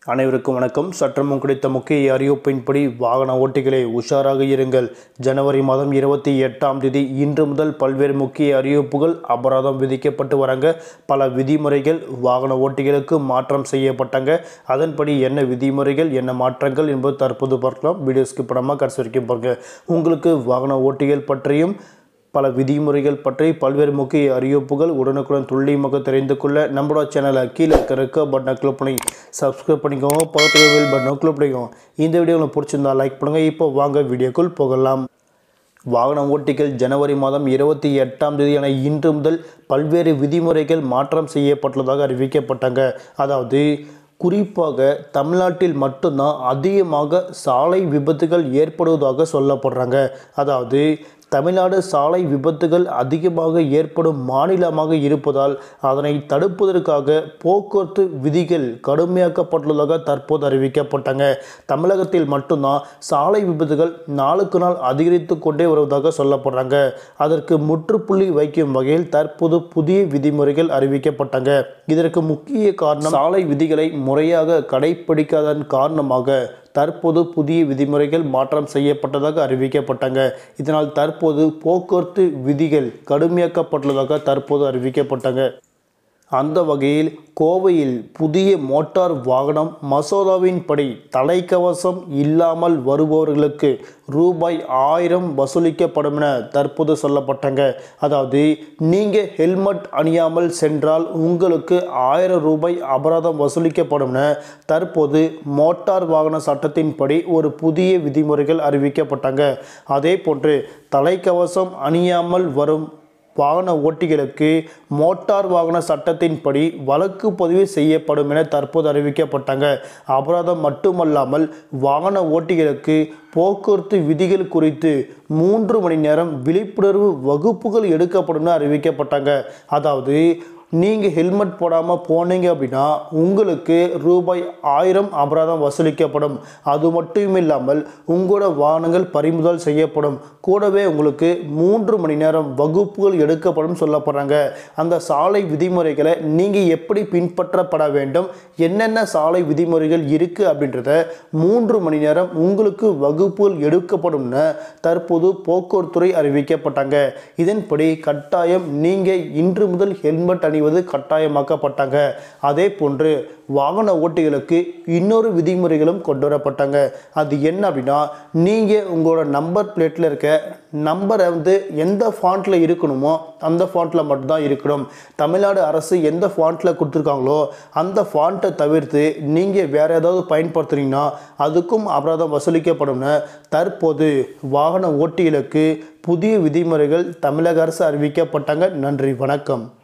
அனைவருக்கும் வணக்கம் சற்றமும் கிடைத்த முக்கிய அறிவிப்பின்படி வாகன ஓட்டிகளே உஷாராக இருங்கள் ஜனவரி மாதம் இருபத்தி எட்டாம் தேதி இன்று முதல் பல்வேறு முக்கிய அறிவிப்புகள் அபராதம் விதிக்கப்பட்டு வராங்க பல விதிமுறைகள் வாகன ஓட்டிகளுக்கு மாற்றம் செய்யப்பட்டாங்க அதன்படி என்ன விதிமுறைகள் என்ன மாற்றங்கள் என்பது தற்போது பார்க்கலாம் வீடியோஸ்க்கு படமாக கடைசி வரைக்கும் பாருங்க உங்களுக்கு வாகன ஓட்டிகள் பற்றியும் பல விதிமுறைகள் பற்றி பல்வேறு முக்கிய அறிவிப்புகள் உடனுக்குடன் துல்லியமாக தெரிந்து கொள்ள நம்மளோட சேனலை கீழே இருக்க ரெக்க பட்டனை கிளிக் பண்ணி சப்ஸ்கிரைப் பண்ணிக்கோங்க பக்கத்தில் பெல் பட்டனை கிளிக் பண்ணிக்கோங்க இந்த வீடியோ உங்களுக்கு பிடிச்சிருந்தா லைக் பண்ணுங்கள் இப்போ வாங்க வீடியோக்குள் போகலாம் வாகன ஓட்டிகள் ஜனவரி மாதம் இருபத்தி எட்டாம் தேதியான இன்று முதல் பல்வேறு விதிமுறைகள் மாற்றம் செய்யப்பட்டுள்ளதாக அறிவிக்கப்பட்டாங்க அதாவது குறிப்பாக தமிழ்நாட்டில் மட்டும்தான் அதிகமாக சாலை விபத்துகள் ஏற்படுவதாக சொல்லப்படுறாங்க அதாவது தமிழ்நாடு சாலை விபத்துகள் அதிகமாக ஏற்படும் மாநிலமாக இருப்பதால் அதனை தடுப்பதற்காக போக்குவரத்து விதிகள் கடுமையாக்கப்பட்டுள்ளதாக தற்போது அறிவிக்கப்பட்டாங்க தமிழகத்தில் மட்டும்தான் சாலை விபத்துகள் நாளுக்கு நாள் அதிகரித்து கொண்டே வருவதாக சொல்லப்படுறாங்க அதற்கு முற்றுப்புள்ளி வைக்கும் வகையில் தற்போது புதிய விதிமுறைகள் அறிவிக்கப்பட்டாங்க இதற்கு முக்கிய காரணம் சாலை விதிகளை முறையாக கடைபிடிக்காதன் காரணமாக தற்போது புதிய விதிமுறைகள் மாற்றம் செய்யப்பட்டதாக அறிவிக்கப்பட்டாங்க இதனால் தற்போது போக்குவரத்து விதிகள் கடுமையாக்கப்பட்டுள்ளதாக தற்போது அறிவிக்கப்பட்டாங்க அந்த வகையில் கோவையில் புதிய மோட்டார் வாகனம் மசோதாவின்படி தலைக்கவசம் இல்லாமல் வருபவர்களுக்கு ரூபாய் ஆயிரம் வசூலிக்கப்படும் என தற்போது சொல்லப்பட்டாங்க அதாவது நீங்கள் ஹெல்மெட் அணியாமல் சென்றால் உங்களுக்கு ஆயிரம் ரூபாய் அபராதம் வசூலிக்கப்படும் என தற்போது மோட்டார் வாகன சட்டத்தின்படி ஒரு புதிய விதிமுறைகள் அறிவிக்கப்பட்டாங்க அதே போன்று தலைக்கவசம் அணியாமல் வரும் வாகன ஓட்டிகளுக்கு மோட்டார் வாகன சட்டத்தின்படி வழக்கு பதிவு செய்யப்படும் என தற்போது அறிவிக்கப்பட்டாங்க அபராதம் மட்டுமல்லாமல் வாகன ஓட்டிகளுக்கு போக்குவரத்து விதிகள் குறித்து மூன்று மணி நேரம் விழிப்புணர்வு வகுப்புகள் எடுக்கப்படும் என அறிவிக்கப்பட்டாங்க அதாவது நீங்கள் ஹெல்மெட் போடாமல் போனீங்க அப்படின்னா உங்களுக்கு ரூபாய் ஆயிரம் அபராதம் வசூலிக்கப்படும் அது மட்டும் இல்லாமல் உங்களோட வாகனங்கள் பறிமுதல் செய்யப்படும் கூடவே உங்களுக்கு மூன்று மணி நேரம் வகுப்புகள் எடுக்கப்படும் சொல்லப்படுறாங்க அந்த சாலை விதிமுறைகளை நீங்கள் எப்படி பின்பற்றப்பட வேண்டும் என்னென்ன சாலை விதிமுறைகள் இருக்குது அப்படின்றத மூன்று மணி நேரம் உங்களுக்கு வகுப்புகள் எடுக்கப்படும்னு தற்போது போக்குவரத்துறை அறிவிக்கப்பட்டாங்க இதன்படி கட்டாயம் நீங்கள் இன்று முதல் ஹெல்மெட் அணிவது கட்டாயமாக்கப்பட்டாங்க அதே போன்று வாகன ஓட்டிகளுக்கு இன்னொரு விதிமுறைகளும் கொண்டு வரப்பட்டாங்க அது என்ன அப்படின்னா நீங்கள் உங்களோட நம்பர் பிளேட்டில் இருக்க நம்பரை வந்து எந்த ஃபாண்ட்டில் இருக்கணுமோ அந்த ஃபாண்ட்டில் மட்டும்தான் இருக்கணும் தமிழ்நாடு அரசு எந்த ஃபாண்ட்டில் கொடுத்துருக்காங்களோ அந்த ஃபாண்ட்டை தவிர்த்து நீங்கள் வேறு ஏதாவது பயன்படுத்துனீங்கன்னா அதுக்கும் அபராதம் வசூலிக்கப்படும்னு தற்போது வாகன ஓட்டிகளுக்கு புதிய விதிமுறைகள் தமிழக அரசு அறிவிக்கப்பட்டாங்க நன்றி வணக்கம்